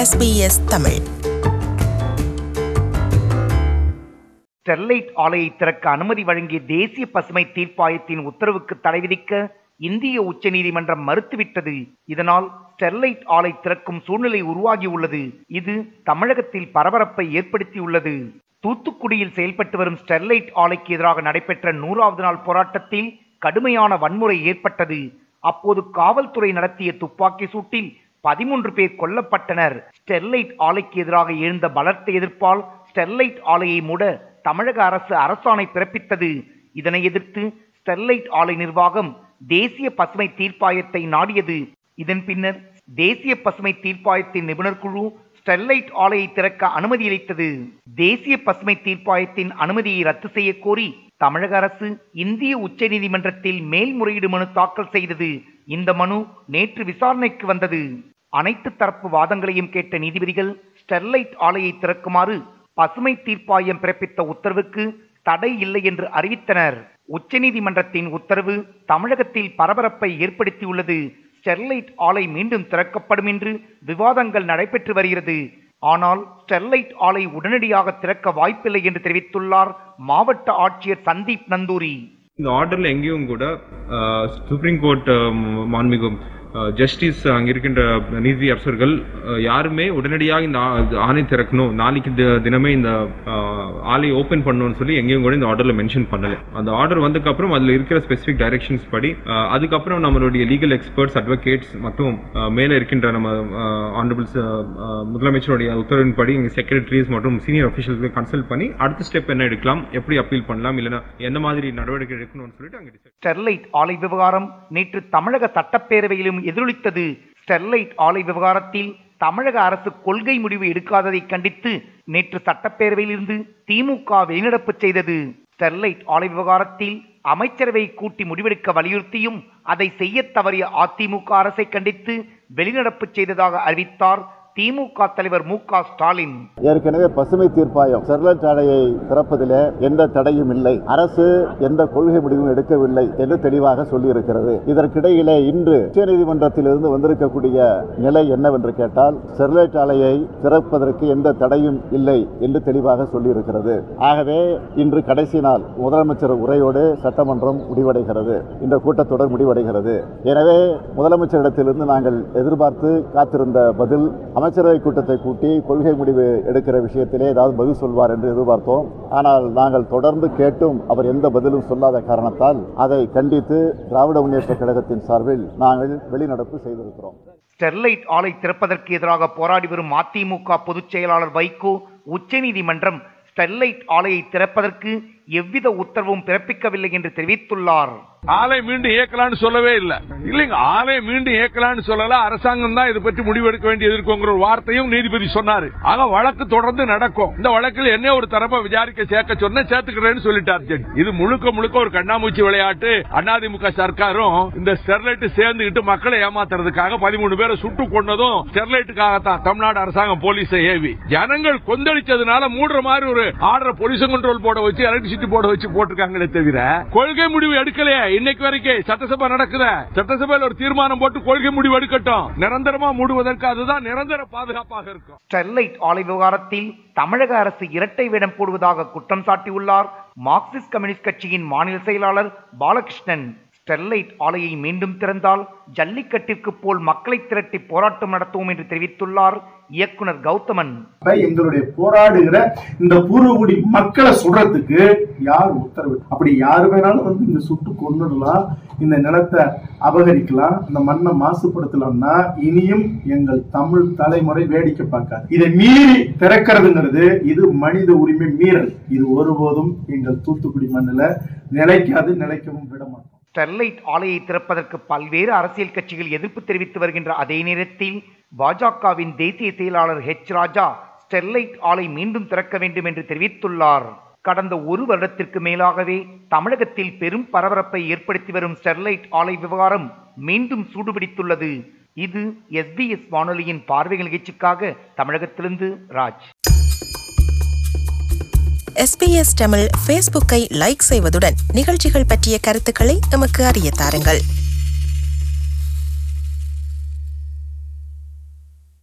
SBS Tamil Sterlite ஆலையை திறக்க அனுமதி வழங்கிய தேசிய பசுமை தீர்ப்பாயத்தின் உத்தரவுக்கு தடை விதிக்க இந்திய உச்சநீதிமன்றம் மறுத்துவிட்டது இதனால் ஸ்டெர்லைட் ஆலை திறக்கும் சூழ்நிலை உருவாகியுள்ளது இது தமிழகத்தில் பரபரப்பை ஏற்படுத்தியுள்ளது தூத்துக்குடியில் செயல்பட்டு வரும் ஸ்டெர்லைட் ஆலைக்கு எதிராக நடைபெற்ற நூறாவது நாள் போராட்டத்தில் கடுமையான வன்முறை ஏற்பட்டது அப்போது காவல்துறை நடத்திய துப்பாக்கி சூட்டில் பதிமூன்று பேர் கொல்லப்பட்டனர் ஸ்டெர்லைட் ஆலைக்கு எதிராக எழுந்த பலத்த எதிர்ப்பால் ஸ்டெர்லைட் ஆலையை மூட தமிழக அரசு அரசாணை பிறப்பித்தது இதனை எதிர்த்து ஸ்டெர்லைட் ஆலை நிர்வாகம் தேசிய பசுமை தீர்ப்பாயத்தை நாடியது இதன் பின்னர் தேசிய பசுமை தீர்ப்பாயத்தின் நிபுணர் குழு ஸ்டெர்லைட் ஆலையை திறக்க அனுமதி அளித்தது தேசிய பசுமை தீர்ப்பாயத்தின் அனுமதியை ரத்து செய்ய கோரி தமிழக அரசு இந்திய உச்சநீதிமன்றத்தில் மேல்முறையீடு மனு தாக்கல் செய்தது இந்த மனு நேற்று விசாரணைக்கு வந்தது அனைத்து தரப்பு வாதங்களையும் கேட்ட நீதிபதிகள் ஸ்டெர்லைட் ஆலையை திறக்குமாறு பசுமை தீர்ப்பாயம் பிறப்பித்த உத்தரவுக்கு தடை இல்லை என்று அறிவித்தனர் உச்சநீதிமன்றத்தின் உத்தரவு தமிழகத்தில் பரபரப்பை ஏற்படுத்தியுள்ளது ஸ்டெர்லைட் ஆலை மீண்டும் திறக்கப்படும் என்று விவாதங்கள் நடைபெற்று வருகிறது ஆனால் ஸ்டெர்லைட் ஆலை உடனடியாக திறக்க வாய்ப்பில்லை என்று தெரிவித்துள்ளார் மாவட்ட ஆட்சியர் சந்தீப் நந்தூரி இந்த ஆர்டர்ல எங்கேயும் கூட சுப்ரீம் கோர்ட் மாண்புமிகு ஜஸ்டிஸ் அங்க இருக்கின்ற நீதி அரசர்கள் அஹ், யாருமே உடனடியாக இந்த ஆ- ஆணை திறக்கணும் நாளைக்கு தி- தினமே இந்த அஹ், ஆலை ஓபன் பண்ணணும்னு சொல்லி எங்கேயும் கூட இந்த ஆர்டர்ல மென்ஷன் பண்ணல அந்த ஆர்டர் வந்ததுக்கு அப்புறம் அதுல இருக்கிற ஸ்பெசிபிக் டைரக்ஷன்ஸ் படி அஹ், அதுக்கப்புறம் நம்மளுடைய லீகல் எக்ஸ்பர்ட்ஸ் அட்வொகேட்ஸ் மற்றும் அஹ், மேல இருக்கின்ற நம்ம ஆனரபிள்ஸ் முதலமைச்சருடைய உத்தரவின்படி இங்க செக்ரட்டரிஸ் மற்றும் சீனியர் அபிஷியல்ஸ் கன்சல்ட் பண்ணி அடுத்த ஸ்டெப் என்ன எடுக்கலாம் எப்படி அப்பீல் பண்ணலாம் இல்லைன்னா என்ன மாதிரி நடவடிக்கை எடுக்கணும்னு சொல்லிட்டு அங்க decide ஸ்டெர்லைட் ஆலை விவகாரம் நேற்று தமிழக சட்டப்பேரவையிலும் எதிரொலித்தது ஸ்டெர்லைட் ஆலை விவகாரத்தில் தமிழக அரசு கொள்கை முடிவு எடுக்காததை கண்டித்து நேற்று சட்டப்பேரவையிலிருந்து திமுக வெளிநடப்பு செய்தது ஸ்டெர்லைட் ஆலை விவகாரத்தில் அமைச்சரவை கூட்டி முடிவெடுக்க வலியுறுத்தியும் அதை செய்யத் தவறிய அதிமுக அரசை கண்டித்து வெளிநடப்பு செய்ததாக அறிவித்தார் திமுக தலைவர் மு க ஸ்டாலின் ஏற்கனவே பசுமை தீர்ப்பாயம் ஸ்டெர்லைட் ஆலையை திறப்பதிலே எந்த தடையும் இல்லை அரசு எந்த கொள்கை முடிவும் எடுக்கவில்லை என்று தெளிவாக சொல்லியிருக்கிறது இதற்கிடையிலே இன்று உச்சநீதிமன்றத்திலிருந்து வந்திருக்கக்கூடிய நிலை என்னவென்று கேட்டால் ஸ்டெர்லைட் ஆலையை திறப்பதற்கு எந்த தடையும் இல்லை என்று தெளிவாக சொல்லியிருக்கிறது ஆகவே இன்று கடைசி நாள் முதலமைச்சர் உரையோடு சட்டமன்றம் முடிவடைகிறது இந்த கூட்டத்தொடர் முடிவடைகிறது எனவே முதலமைச்சரிடத்திலிருந்து நாங்கள் எதிர்பார்த்து காத்திருந்த பதில் அமைச்சரவை கூட்டத்தை கூட்டி கொள்கை முடிவு எடுக்கிற விஷயத்திலே ஏதாவது பதில் சொல்வார் என்று எதிர்பார்த்தோம் ஆனால் நாங்கள் தொடர்ந்து கேட்டும் அவர் எந்த பதிலும் சொல்லாத காரணத்தால் அதை கண்டித்து திராவிட முன்னேற்ற கழகத்தின் சார்பில் நாங்கள் வெளிநடப்பு செய்திருக்கிறோம் ஸ்டெர்லைட் ஆலை திறப்பதற்கு எதிராக போராடி வரும் அதிமுக பொதுச் செயலாளர் வைகோ உச்சநீதிமன்றம் ஸ்டெர்லைட் ஆலையை திறப்பதற்கு எவ்வித உத்தரவும் பிறப்பிக்கவில்லை என்று தெரிவித்துள்ளார் ஆலை மீண்டும் இயக்கலாம்னு சொல்லவே இல்ல இல்லைங்க ஆலை மீண்டும் இயக்கலாம்னு சொல்லல அரசாங்கம் தான் இதை பற்றி முடிவெடுக்க வேண்டியது இருக்குங்கிற ஒரு வார்த்தையும் நீதிபதி சொன்னாரு ஆக வழக்கு தொடர்ந்து நடக்கும் இந்த வழக்கில் என்ன ஒரு தரப்ப விசாரிக்க சேர்க்க சொன்ன சேர்த்துக்கிறேன்னு சொல்லிட்டார் ஜட்ஜ் இது முழுக்க முழுக்க ஒரு கண்ணாமூச்சி விளையாட்டு அதிமுக சர்க்காரும் இந்த ஸ்டெர்லைட் சேர்ந்துகிட்டு மக்களை ஏமாத்துறதுக்காக பதிமூணு பேரை சுட்டு கொண்டதும் ஸ்டெர்லைட்டுக்காகத்தான் தமிழ்நாடு அரசாங்கம் போலீஸை ஏவி ஜனங்கள் கொந்தளிச்சதுனால மூடுற மாதிரி ஒரு ஆர்டர் பொல்யூஷன் கண்ட்ரோல் போர்டை வச்சு எலக்ட்ரிசிட்டி போர்டை வச்சு போட்டிருக்காங்களே தவிர கொள்கை முடிவு எடுக்கலையே இன்னைக்கு வரைக்கும் சட்டசபை நடக்குத சட்டசபையில் ஒரு தீர்மானம் போட்டு கொள்கை முடிவு எடுக்கட்டும் நிரந்தரமா மூடுவதற்கு அதுதான் நிரந்தர பாதுகாப்பாக இருக்கும் ஸ்டெர்லைட் ஆலை விவகாரத்தில் தமிழக அரசு இரட்டை வேடம் போடுவதாக குற்றம் சாட்டியுள்ளார் மார்க்சிஸ்ட் கம்யூனிஸ்ட் கட்சியின் மாநில செயலாளர் பாலகிருஷ்ணன் ஸ்டெர்லைட் ஆலையை மீண்டும் திறந்தால் ஜல்லிக்கட்டிற்கு போல் மக்களை திரட்டி போராட்டம் நடத்துவோம் என்று தெரிவித்துள்ளார் இயக்குனர் கௌதமன் அப்ப எங்களுடைய போராடுகிற இந்த பூர்வகுடி மக்களை சுடுறதுக்கு யார் உத்தரவு அப்படி யாரு வேணாலும் வந்து இங்க சுட்டு கொண்டுடலாம் இந்த நிலத்தை அபகரிக்கலாம் இந்த மண்ணை மாசுபடுத்தலாம்னா இனியும் எங்கள் தமிழ் தலைமுறை வேடிக்கை பார்க்காது இதை மீறி திறக்கிறதுங்கிறது இது மனித உரிமை மீறல் இது ஒருபோதும் எங்கள் தூத்துக்குடி மண்ணில் நிலைக்காது நிலைக்கவும் விட மாட்டோம் ஸ்டெர்லைட் ஆலையை திறப்பதற்கு பல்வேறு அரசியல் கட்சிகள் எதிர்ப்பு தெரிவித்து வருகின்ற அதே நேரத்தில் பாஜகவின் தேசிய செயலாளர் ஹெச் ராஜா ஸ்டெர்லைட் ஆலை மீண்டும் திறக்க வேண்டும் என்று தெரிவித்துள்ளார் கடந்த ஒரு வருடத்திற்கு மேலாகவே தமிழகத்தில் பெரும் பரபரப்பை ஏற்படுத்தி வரும் ஸ்டெர்லைட் ஆலை விவகாரம் மீண்டும் சூடுபிடித்துள்ளது இது எஸ்பிஎஸ் வானொலியின் பார்வைகள் நிகழ்ச்சிக்காக தமிழகத்திலிருந்து ராஜ் எஸ்பிஎஸ் தமிழ் ஃபேஸ்புக்கை லைக் செய்வதுடன் நிகழ்ச்சிகள் பற்றிய கருத்துக்களை எமக்கு அறிய தாருங்கள்